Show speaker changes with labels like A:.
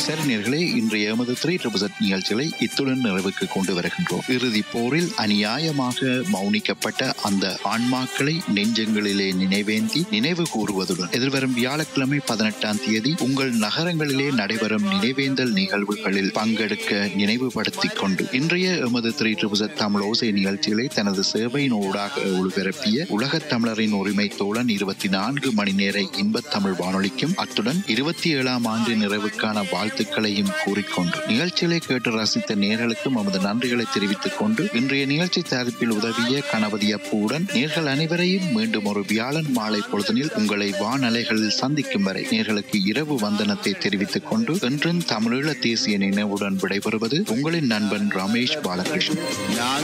A: சரி நேர்களே இன்றைய எமது த்ரீ ட்ரிபிள் நிகழ்ச்சிகளை இத்துடன் நிறைவுக்கு கொண்டு வருகின்றோம் இறுதி போரில் அநியாயமாக மௌனிக்கப்பட்ட அந்த ஆன்மாக்களை நெஞ்சங்களிலே நினைவேந்தி நினைவு கூறுவதுடன் எதிர்வரும் வியாழக்கிழமை பதினெட்டாம் தேதி உங்கள் நகரங்களிலே நடைபெறும் நினைவேந்தல் நிகழ்வுகளில் பங்கெடுக்க நினைவுபடுத்திக் கொண்டு இன்றைய எமது த்ரீ ட்ரிபிள் தமிழ் ஓசை நிகழ்ச்சிகளை தனது சேவையின் ஊடாக ஒளிபரப்பிய உலகத் தமிழரின் உரிமை தோழன் இருபத்தி நான்கு மணி நேர இன்பத் தமிழ் வானொலிக்கும் அத்துடன் இருபத்தி ஏழாம் ஆண்டு நிறைவுக்கான வாழ்த்துக்களையும் கூறிக்கொண்டு நிகழ்ச்சிகளை கேட்டு ரசித்த நேர்களுக்கும் நமது நன்றிகளை தெரிவித்துக் கொண்டு இன்றைய நிகழ்ச்சி தயாரிப்பில் உதவிய கணபதி அப்புவுடன் நேர்கள் அனைவரையும் மீண்டும் ஒரு வியாழன் மாலை பொழுதனில் உங்களை வானலைகளில் சந்திக்கும் வரை நேர்களுக்கு இரவு வந்தனத்தை தெரிவித்துக் கொண்டு என்றும் தமிழீழ தேசிய நினைவுடன் விடைபெறுவது உங்களின் நண்பன் ரமேஷ் பாலகிருஷ்ணன்
B: நான்